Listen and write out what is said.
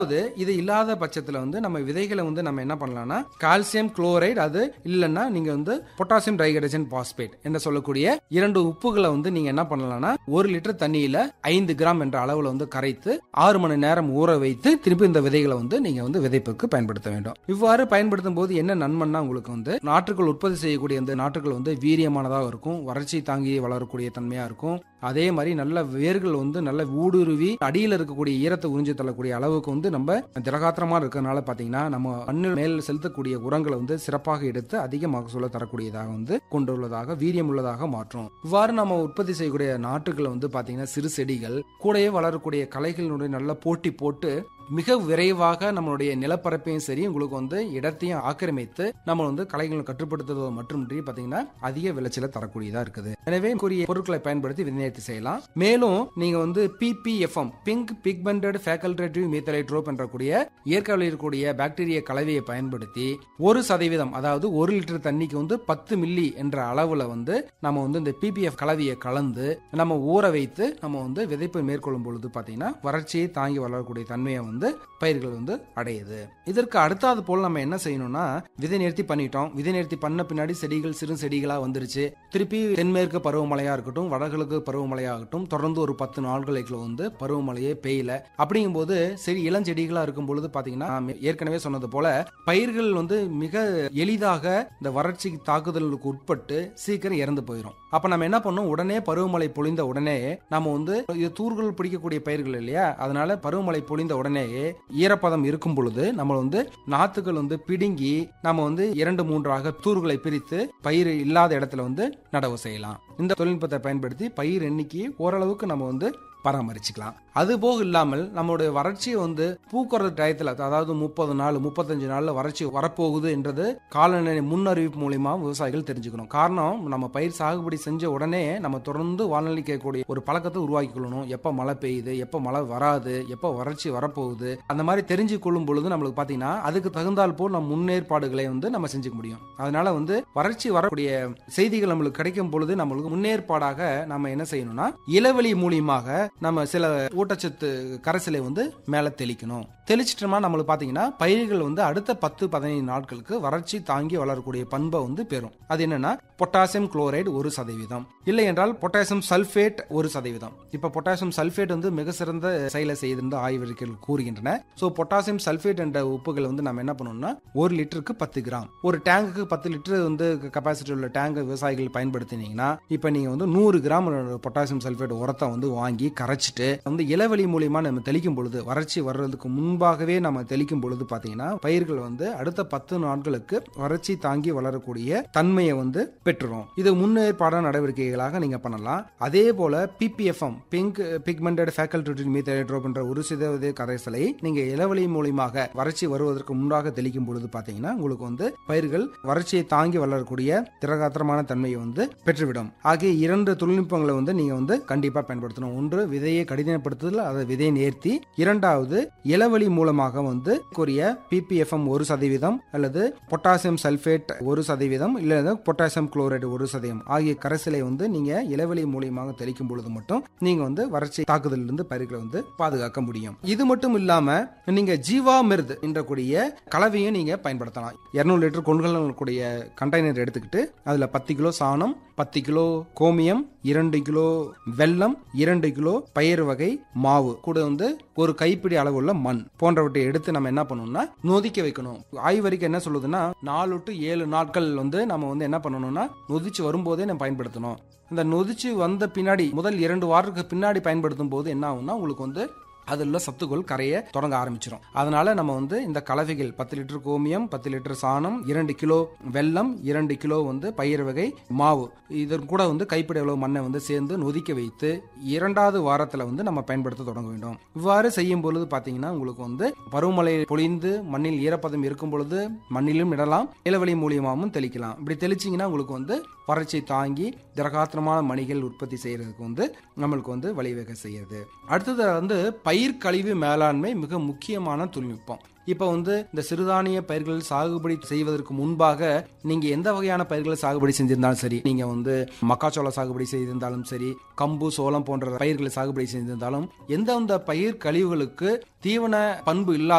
அதாவது இது இல்லாத பட்சத்துல வந்து நம்ம விதைகளை வந்து நம்ம என்ன பண்ணலாம்னா கால்சியம் குளோரைடு அது இல்லைன்னா நீங்க வந்து பொட்டாசியம் டைஹைட்ரஜன் பாஸ்பேட் என்று சொல்லக்கூடிய இரண்டு உப்புகளை வந்து நீங்க என்ன பண்ணலாம்னா ஒரு லிட்டர் தண்ணியில ஐந்து கிராம் என்ற அளவுல வந்து கரைத்து ஆறு மணி நேரம் ஊற வைத்து திருப்பி இந்த விதைகளை வந்து நீங்க வந்து விதைப்புக்கு பயன்படுத்த வேண்டும் இவ்வாறு பயன்படுத்தும் போது என்ன நன்மைன்னா உங்களுக்கு வந்து நாற்றுகள் உற்பத்தி செய்யக்கூடிய இந்த நாற்றுகள் வந்து வீரியமானதாக இருக்கும் வறட்சி தாங்கி வளரக்கூடிய தன்மையா இருக்கும் அதே மாதிரி நல்ல வேர்கள் வந்து நல்ல ஊடுருவி அடியில் இருக்கக்கூடிய ஈரத்தை உறிஞ்சி தள்ளக்கூடிய அளவுக்கு வந்து நம்ம திரகாத்திரமா இருக்கிறதுனால பாத்தீங்கன்னா நம்ம மண்ணில் மேல் செலுத்தக்கூடிய உரங்களை வந்து சிறப்பாக எடுத்து அதிக மகசூலை தரக்கூடியதாக வந்து கொண்டுள்ளதாக வீரியம் உள்ளதாக மாற்றும் இவ்வாறு நம்ம உற்பத்தி செய்யக்கூடிய நாட்டுகளை வந்து பாத்தீங்கன்னா சிறு செடிகள் கூடவே வளரக்கூடிய கலைகளினுடைய நல்ல போட்டி போட்டு மிக விரைவாக நம்மளுடைய நிலப்பரப்பையும் சரி உங்களுக்கு வந்து இடத்தையும் ஆக்கிரமித்து நம்ம வந்து கலைகளை கட்டுப்படுத்துவது மட்டுமின்றி பாத்தீங்கன்னா அதிக விளைச்சலை தரக்கூடியதா இருக்குது எனவே கூறிய பொருட்களை பயன்படுத்தி விநியோகத்தை செய்யலாம் மேலும் நீங்க வந்து PPFM pink pigmented facultative methylotroph என்ற கூடிய இயற்கையில் இருக்கக்கூடிய பாக்டீரிய கலவையை பயன்படுத்தி ஒரு சதவீதம் அதாவது ஒரு லிட்டர் தண்ணிக்கு வந்து பத்து மில்லி என்ற அளவுல வந்து நம்ம வந்து இந்த பிபிஎஃப் கலவையை கலந்து நம்ம ஊற வைத்து நம்ம வந்து விதைப்பு மேற்கொள்ளும் பொழுது பாத்தீங்கன்னா வறட்சியை தாங்கி வளரக்கூடிய தன்மையை வந்து பயிர்கள் வந்து அடையுது இதற்கு அடுத்தாது போல் நம்ம என்ன செய்யணும்னா விதை நிறுத்தி பண்ணிட்டோம் விதை நிறுத்தி பண்ண பின்னாடி செடிகள் சிறு செடிகளா வந்துருச்சு திருப்பி தென்மேற்கு பருவமழையா இருக்கட்டும் வடகிழக்கு பருவமழையா இருக்கட்டும் தொடர்ந்து ஒரு பத்து நாட்களுக்கு வந்து பருவமழையே பெய்யல அப்படிங்கும்போது சரி இளஞ்செடிகளா இருக்கும் பொழுது பாத்தீங்கன்னா நான் ஏற்கனவே சொன்னது போல பயிர்கள் வந்து மிக எளிதாக இந்த வறட்சி தாக்குதலுக்கு உட்பட்டு சீக்கிரம் இறந்து போயிடும் அப்ப நம்ம என்ன பண்ணோம் உடனே பருவமழை பொழிந்த உடனே நம்ம வந்து இது தூர்கள் பிடிக்கக்கூடிய பயிர்கள் இல்லையா அதனால பருவமழை பொழிந்த உடனே ஈரப்பதம் இருக்கும் பொழுது நம்ம வந்து நாத்துக்கள் வந்து பிடுங்கி நம்ம வந்து இரண்டு மூன்றாக தூர்களை பிரித்து பயிர் இல்லாத இடத்துல வந்து நடவு செய்யலாம் இந்த தொழில்நுட்பத்தை பயன்படுத்தி பயிர் எண்ணிக்கையை ஓரளவுக்கு நம்ம வந்து பராமரிச்சுக்கலாம் அது போக இல்லாமல் நம்மளுடைய வறட்சியை வந்து பூக்குறது டயத்தில் அதாவது முப்பது நாள் முப்பத்தஞ்சு நாள்ல வறட்சி வரப்போகுது என்றது காலநிலை முன்னறிவிப்பு மூலியமா விவசாயிகள் தெரிஞ்சுக்கணும் காரணம் நம்ம பயிர் சாகுபடி செஞ்ச உடனே நம்ம தொடர்ந்து வானொலி கேட்கக்கூடிய ஒரு பழக்கத்தை உருவாக்கி கொள்ளணும் எப்போ மழை பெய்யுது எப்போ மழை வராது எப்போ வறட்சி வரப்போகுது அந்த மாதிரி தெரிஞ்சு கொள்ளும் பொழுது நம்மளுக்கு பார்த்தீங்கன்னா அதுக்கு தகுந்தால் போல் நம்ம முன்னேற்பாடுகளை வந்து நம்ம செஞ்சுக்க முடியும் அதனால வந்து வறட்சி வரக்கூடிய செய்திகள் நம்மளுக்கு கிடைக்கும் பொழுது நம்மளுக்கு முன்னேற்பாடாக நம்ம என்ன செய்யணும்னா இளவெளி மூலியமாக நம்ம சில ஊட்டச்சத்து கரைசலை வந்து மேலே தெளிக்கணும் தெளிச்சிட்டோம்னா நம்மளுக்கு பார்த்தீங்கன்னா பயிர்கள் வந்து அடுத்த பத்து பதினைந்து நாட்களுக்கு வறட்சி தாங்கி வளரக்கூடிய பண்பை வந்து பெறும் அது என்னன்னா பொட்டாசியம் குளோரைடு ஒரு சதவீதம் இல்லை என்றால் பொட்டாசியம் சல்ஃபேட் ஒரு சதவீதம் இப்போ பொட்டாசியம் சல்ஃபேட் வந்து மிக சிறந்த செயலை செய்திருந்த ஆய்வறிக்கைகள் கூறுகின்றன ஸோ பொட்டாசியம் சல்ஃபேட் என்ற உப்புகள் வந்து நம்ம என்ன பண்ணணும்னா ஒரு லிட்டருக்கு பத்து கிராம் ஒரு டேங்குக்கு பத்து லிட்டர் வந்து கெப்பாசிட்டி உள்ள டேங்க் விவசாயிகள் பயன்படுத்தினீங்கன்னா இப்போ நீங்க வந்து நூறு கிராம் பொட்டாசியம் சல்ஃபேட் உரத்தை வந்து வாங்கி கரைச்சிட்டு வந்து இளவெளி மூலியமா நம்ம தெளிக்கும் பொழுது வறட்சி வர்றதுக்கு முன்பாகவே நம்ம தெளிக்கும் பொழுது பாத்தீங்கன்னா பயிர்கள் வந்து அடுத்த பத்து நாட்களுக்கு வறட்சி தாங்கி வளரக்கூடிய தன்மையை வந்து பெற்றுரும் இது முன்னேற்பாடான நடவடிக்கைகளாக நீங்க பண்ணலாம் அதே போல PPFM pink pigmented faculty methylotroph என்ற ஒரு சித கரைசலை நீங்க இளவெளி மூலியமாக வறட்சி வருவதற்கு முன்பாக தெளிக்கும் பொழுது பாத்தீங்கன்னா உங்களுக்கு வந்து பயிர்கள் வறட்சியை தாங்கி வளரக்கூடிய திரகாத்திரமான தன்மையை வந்து பெற்றுவிடும் ஆகிய இரண்டு தொழில்நுட்பங்களை வந்து நீங்க வந்து கண்டிப்பா பயன்படுத்தணும் ஒன்று விதையை கடினப்படுத்துதல் அதை விதையை நேர்த்தி இரண்டாவது இளவெளி மூலமாக வந்து கூறிய பிபிஎஃப்எம் ஒரு சதவீதம் அல்லது பொட்டாசியம் சல்பேட் ஒரு சதவீதம் இல்ல பொட்டாசியம் குளோரைடு ஒரு சதவீதம் ஆகிய கரைசலை வந்து நீங்க இளவெளி மூலியமாக தெளிக்கும் பொழுது மட்டும் நீங்க வந்து வறட்சி தாக்குதலில் இருந்து பயிர்களை வந்து பாதுகாக்க முடியும் இது மட்டும் இல்லாம நீங்க ஜீவா மிருத் என்ற கூடிய கலவையும் நீங்க பயன்படுத்தலாம் இருநூறு லிட்டர் கொள்கலக்கூடிய கண்டெய்னர் எடுத்துக்கிட்டு அதுல பத்து கிலோ சாணம் பத்து கிலோ கோமியம் இரண்டு கிலோ வெல்லம் இரண்டு கிலோ பயிர் வகை மாவு கூட வந்து ஒரு கைப்பிடி அளவுள்ள மண் போன்றவற்றை எடுத்து நம்ம என்ன பண்ணணும்னா நொதிக்க வைக்கணும் ஆய்வறிக்கை என்ன சொல்லுதுன்னா நாலு டு ஏழு நாட்கள் வந்து நம்ம வந்து என்ன பண்ணணும்னா நொதிச்சு வரும்போதே நம்ம பயன்படுத்தணும் இந்த நொதிச்சு வந்த பின்னாடி முதல் இரண்டு வாரத்துக்கு பின்னாடி பயன்படுத்தும் போது என்ன ஆகும்னா உங்களுக்கு வந்து அதில் உள்ள சத்துக்கள் கரைய தொடங்க ஆரம்பிச்சிடும் அதனால நம்ம வந்து இந்த கலவைகள் பத்து லிட்டர் கோமியம் பத்து லிட்டர் சாணம் இரண்டு கிலோ வெல்லம் இரண்டு கிலோ வந்து பயிர் வகை மாவு இதன் கூட வந்து கைப்பிடி அளவு மண்ணை வந்து சேர்ந்து நொதிக்க வைத்து இரண்டாவது வாரத்தில் வந்து நம்ம பயன்படுத்த தொடங்க வேண்டும் இவ்வாறு செய்யும் பொழுது பார்த்தீங்கன்னா உங்களுக்கு வந்து பருவமழை பொழிந்து மண்ணில் ஈரப்பதம் இருக்கும் பொழுது மண்ணிலும் இடலாம் இளவெளி மூலியமாகவும் தெளிக்கலாம் இப்படி தெளிச்சிங்கன்னா உங்களுக்கு வந்து வறட்சி தாங்கி திரகாத்திரமான மணிகள் உற்பத்தி செய்யறதுக்கு வந்து நம்மளுக்கு வந்து வழிவகை செய்யுது அடுத்தது வந்து பயிர் கழிவு மேலாண்மை மிக முக்கியமான தொழில்நுட்பம் இப்போ வந்து இந்த சிறுதானிய பயிர்கள் சாகுபடி செய்வதற்கு முன்பாக நீங்க எந்த வகையான பயிர்களை சாகுபடி செஞ்சிருந்தாலும் சரி நீங்க வந்து மக்காச்சோள சாகுபடி செய்திருந்தாலும் சரி கம்பு சோளம் போன்ற பயிர்களை சாகுபடி செய்திருந்தாலும் எந்தெந்த பயிர் கழிவுகளுக்கு தீவன பண்பு இல்லாத